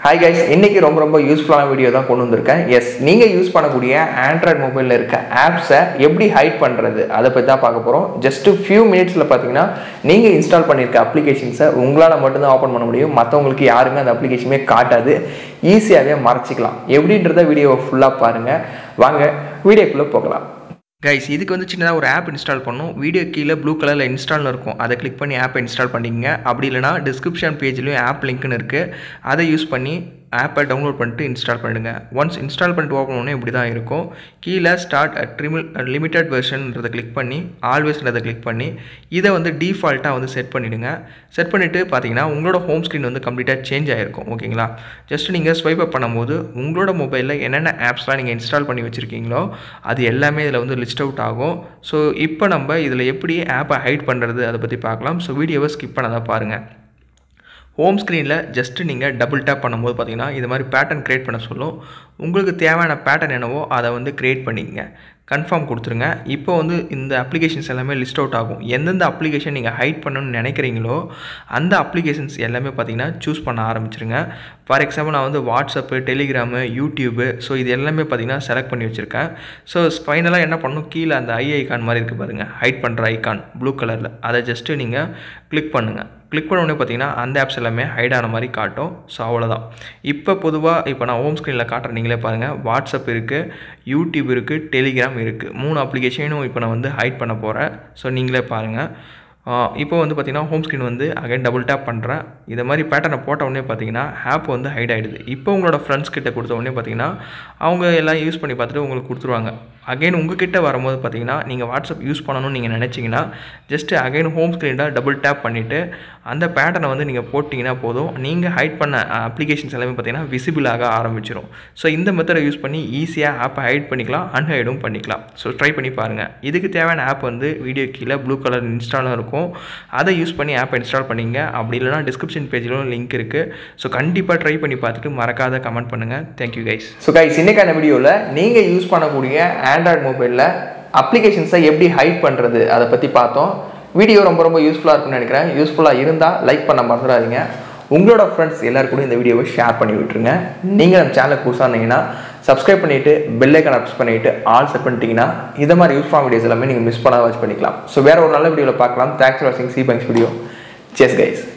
hi guys இன்னைக்கு ரொம்ப ரொம்ப யூஸ்ஃபுல்லான வீடியோ தான் கொண்டு வந்திருக்கேன் எஸ் நீங்கள் யூஸ் பண்ணக்கூடிய ஆண்ட்ராய்ட் மொபைலில் இருக்க ஆப்ஸை எப்படி ஹைட் பண்ணுறது அதை பற்றி தான் பார்க்க போகிறோம் ஜஸ்ட் ஃபியூ மினிட்ஸில் பார்த்தீங்கன்னா நீங்கள் இன்ஸ்டால் பண்ணியிருக்க அப்ளிகேஷன்ஸை உங்களால் மட்டும்தான் ஓப்பன் பண்ண முடியும் மற்றவங்களுக்கு யாருமே அந்த அப்ளிகேஷனே காட்டாது ஈஸியாகவே மறைச்சிக்கலாம் எப்படின்றத வீடியோவை ஃபுல்லாக பாருங்கள் வாங்க வீடியோக்குள்ளே போகலாம் கைஸ் இதுக்கு வந்து சின்னதாக ஒரு ஆப் இன்ஸ்டால் பண்ணும் வீடியோ கீழே ப்ளூ கலரில் இன்ஸ்டால்னு இருக்கும் அதை கிளிக் பண்ணி ஆப்பை இன்ஸ்டால் பண்ணிக்கங்க அப்படி இல்லைனா டிஸ்கிரிப்ஷன் பேஜ்லேயும் ஆப் லிங்க்னு இருக்குது அதை யூஸ் பண்ணி ஆப்பை டவுன்லோட் பண்ணிட்டு இன்ஸ்டால் பண்ணிடுங்க ஒன்ஸ் இன்ஸ்டால் பண்ணிட்டு ஓப்பன் பண்ணோன்னே இப்படி தான் இருக்கும் கீழே ஸ்டார்ட் ட்ரிமில் லிமிட்டட் வெர்ஷன்றதை கிளிக் பண்ணி ஆல்வேஸ்ன்றதை கிளிக் பண்ணி இதை வந்து டிஃபால்ட்டாக வந்து செட் பண்ணிவிடுங்க செட் பண்ணிவிட்டு பார்த்தீங்கன்னா உங்களோட ஹோம் ஸ்க்ரீன் வந்து கம்ப்ளீட்டாக சேஞ்ச் ஆகிருக்கும் ஓகேங்களா ஜஸ்ட் நீங்கள் ஸ்வைப் அப் பண்ணும்போது உங்களோட மொபைலில் என்னென்ன ஆப்ஸ்லாம் நீங்கள் இன்ஸ்டால் பண்ணி வச்சுருக்கீங்களோ அது எல்லாமே இதில் வந்து லிஸ்ட் அவுட் ஆகும் ஸோ இப்போ நம்ம இதில் எப்படி ஆப்பை ஹைட் பண்ணுறது அதை பற்றி பார்க்கலாம் ஸோ வீடியோவை ஸ்கிப் பண்ணதான் பாருங்கள் ஹோம் ஸ்க்ரீனில் ஜஸ்ட்டு நீங்கள் டபுள் டேப் பண்ணும்போது பார்த்தீங்கன்னா இது மாதிரி பேட்டர்ன் க்ரியேட் பண்ண சொல்லும் உங்களுக்கு தேவையான பேட்டர்ன் என்னவோ அதை வந்து க்ரியேட் பண்ணிக்கங்க கன்ஃபார்ம் கொடுத்துருங்க இப்போ வந்து இந்த அப்ளிகேஷன்ஸ் எல்லாமே லிஸ்ட் அவுட் ஆகும் எந்தெந்த அப்ளிகேஷன் நீங்கள் ஹைட் பண்ணணும்னு நினைக்கிறீங்களோ அந்த அப்ளிகேஷன்ஸ் எல்லாமே பார்த்தீங்கன்னா சூஸ் பண்ண ஆரம்பிச்சிருங்க ஃபார் எக்ஸாம்பிள் நான் வந்து வாட்ஸ்அப்பு டெலிகிராமு யூடியூபு ஸோ இது எல்லாமே பார்த்தீங்கன்னா செலக்ட் பண்ணி வச்சுருக்கேன் ஸோ ஃபைனலாக என்ன பண்ணணும் கீழே அந்த ஐ ஐக்கான் மாதிரி இருக்குது பாருங்கள் ஹைட் பண்ணுற ஐக்கான் ப்ளூ கலரில் அதை ஜஸ்ட்டு நீங்கள் கிளிக் பண்ணுங்கள் கிளிக் பண்ண உடனே பார்த்தீங்கன்னா அந்த ஆப்ஸ் எல்லாமே ஹைட் ஆன மாதிரி காட்டும் ஸோ அவ்வளோதான் இப்போ பொதுவாக இப்போ நான் ஹோம் ஸ்க்ரீனில் காட்டுறேன் நீங்களே பாருங்கள் வாட்ஸ்அப் இருக்குது யூடியூப் இருக்குது டெலிகிராம் இருக்குது மூணு அப்ளிகேஷனும் இப்போ நான் வந்து ஹைட் பண்ண போகிறேன் ஸோ நீங்களே பாருங்கள் இப்போ வந்து பார்த்திங்கன்னா ஹோம் ஸ்க்ரீன் வந்து அகைன் டபுள் டேப் பண்ணுறேன் இதை மாதிரி பேட்டர்னை போட்ட உடனே பார்த்தீங்கன்னா ஆப் வந்து ஹைட் ஆகிடுது இப்போ உங்களோட ஃப்ரெண்ட்ஸ் கிட்ட கொடுத்த உடனே பார்த்தீங்கன்னா அவங்க எல்லாம் யூஸ் பண்ணி பார்த்துட்டு உங்களுக்கு கொடுத்துருவாங்க அகைன் உங்கள் கிட்ட வரும்போது பார்த்தீங்கன்னா நீங்கள் வாட்ஸ்அப் யூஸ் பண்ணணும்னு நீங்கள் நினச்சிங்கன்னா ஜஸ்ட்டு அகைன் ஹோம் ஸ்க்ரீனில் டபுள் டேப் பண்ணிவிட்டு அந்த பேட்டர்னை வந்து நீங்கள் போட்டிங்கன்னா போதும் நீங்கள் ஹைட் பண்ண அப்ளிகேஷன்ஸ் எல்லாமே பார்த்தீங்கன்னா விசிபிள் ஆக ஆரம்பிச்சிடும் ஸோ இந்த மெத்தடை யூஸ் பண்ணி ஈஸியாக ஆப்பை ஹைட் பண்ணிக்கலாம் அன்ஹைடும் பண்ணிக்கலாம் ஸோ ட்ரை பண்ணி பாருங்கள் இதுக்கு தேவையான ஆப் வந்து வீடியோ கீழே ப்ளூ கலர் இன்ஸ்டாலும் இருக்கும் அதை யூஸ் பண்ணி ஆப்பை இன்ஸ்டால் பண்ணிங்க அப்படி இல்லைனா டிஸ்கிரிப்ஷன் பேஜிலும் லிங்க் இருக்குது ஸோ கண்டிப்பாக ட்ரை பண்ணி பார்த்துட்டு மறக்காத கமெண்ட் பண்ணுங்கள் தேங்க்யூ கைஸ் ஸோ கைஸ் இன்னைக்கான வீடியோவில் நீங்கள் யூஸ் பண்ணக்கூடிய ஆண்ட்ராய்ட் மொபைலில் அப்ளிகேஷன்ஸை எப்படி ஹைட் பண்ணுறது அதை பற்றி பார்த்தோம் வீடியோ ரொம்ப ரொம்ப யூஸ்ஃபுல்லாக இருக்கும்னு நினைக்கிறேன் யூஸ்ஃபுல்லாக இருந்தால் லைக் பண்ண மறந்துடாதீங்க உங்களோட ஃப்ரெண்ட்ஸ் எல்லாரும் கூட இந்த வீடியோவை ஷேர் பண்ணி விட்டுருங்க நீங்கள் நம்ம சேனலுக்கு புதுசாக இருந்தீங்கன்னா சப்ஸ்கிரைப் பண்ணிவிட்டு பெல்லைக்கான ப்ரெஸ் பண்ணிவிட்டு ஆல் செட் பண்ணிட்டீங்கன்னா இந்த மாதிரி யூஸ்ஃபுல்லான வீடியோஸ் எல்லாமே நீங்கள் மிஸ் பண்ணாத வாட்ச் பண்ணிக்கலாம் ஸோ வேறு ஒரு நல்ல வீடியோவில் பார்க்கலாம் தேங்க்ஸ் ஃபார் வாட்சிங் see banks video chess guys